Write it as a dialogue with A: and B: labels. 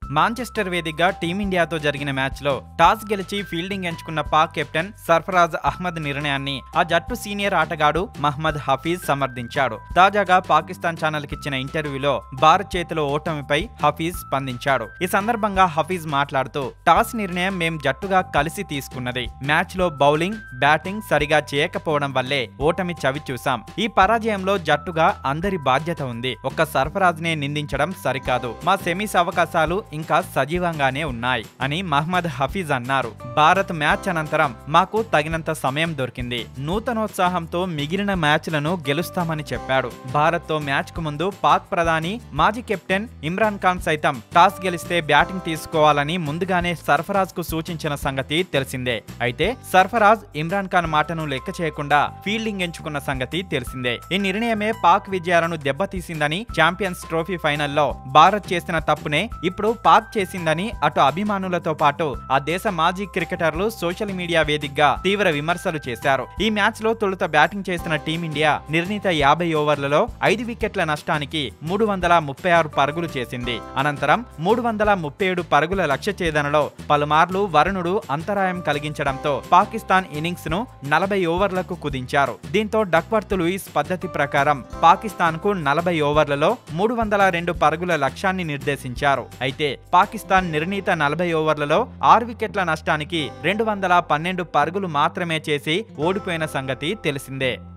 A: Manchester వేదికగా టీమిండియాతో జరిగిన మ్యాచ్లో టాస్ గెలిచి ఫీల్డింగ్ ఎంచుకున్న పాక్ కెప్టెన్ సర్ఫరాజ్ అహ్మద్ నిర్ణయాన్ని ఆ జట్టు సీనియర్ ఆటగాడు మహ్మద్ హఫీజ్ సమర్థించాడు తాజాగా పాకిస్తాన్ ఛానల్ కి ఇచ్చిన ఇంటర్వ్యూలో భారత్ చేతిలో ఓటమిపై హఫీజ్ స్పందించాడు ఈ సందర్భంగా హఫీజ్ మాట్లాడుతూ టాస్ నిర్ణయం మేం జట్టుగా కలిసి తీసుకున్నది మ్యాచ్ లో బౌలింగ్ బ్యాటింగ్ సరిగా చేయకపోవడం వల్లే ఓటమి చవి చూసాం ఈ పరాజయంలో జట్టుగా అందరి బాధ్యత ఉంది ఒక్క సర్ఫరాజ్ నే నిందించడం సరికాదు మా సెమీస్ అవకాశాలు ఇంకా సజీవంగానే ఉన్నాయి అని మహ్మద్ హఫీజ్ అన్నారు భారత్ మ్యాచ్ అనంతరం మాకు తగినంత సమయం దొరికింది నూతనోత్సాహంతో మిగిలిన మ్యాచ్లను గెలుస్తామని చెప్పాడు భారత్ తో మ్యాచ్ కు ముందు పాక్ ప్రధాని మాజీ కెప్టెన్ ఇమ్రాన్ ఖాన్ సైతం టాస్ గెలిస్తే బ్యాటింగ్ తీసుకోవాలని ముందుగానే సర్ఫరాజ్ కు సూచించిన సంగతి తెలిసిందే అయితే సర్ఫరాజ్ ఇమ్రాన్ ఖాన్ మాటను లెక్క చేయకుండా ఫీల్డింగ్ ఎంచుకున్న సంగతి తెలిసిందే ఈ నిర్ణయమే పాక్ విజయాలను దెబ్బతీసిందని ఛాంపియన్స్ ట్రోఫీ ఫైనల్లో భారత్ చేసిన తప్పునే ఇప్పుడు పాక్ చేసిందని అటు అభిమానులతో పాటు ఆ దేశ మాజీ క్రికెటర్లు సోషల్ మీడియా వేదికగా తీవ్ర విమర్శలు చేశారు ఈ మ్యాచ్ లో తొలుత బ్యాటింగ్ చేసిన టీమిండియా నిర్ణీత యాభై ఓవర్లలో ఐదు వికెట్ల నష్టానికి మూడు వందల ముప్పై ఆరు పరుగులు చేసింది అనంతరం మూడు వందల ముప్పై ఏడు పరుగుల లక్ష్య ఛేదనలో పలుమార్లు వరుణుడు అంతరాయం కలిగించడంతో పాకిస్తాన్ ఇన్నింగ్స్ ను నలభై ఓవర్లకు కుదించారు దీంతో డక్వర్త్ లూయిస్ పద్ధతి ప్రకారం పాకిస్తాన్ కు నలభై ఓవర్లలో మూడు వందల రెండు పరుగుల లక్ష్యాన్ని నిర్దేశించారు అయితే పాకిస్తాన్ నిర్ణీత నలభై ఓవర్లలో ఆరు వికెట్ల నష్టానికి రెండు వందల పన్నెండు పరుగులు మాత్రమే చేసి ఓడిపోయిన సంగతి తెలిసిందే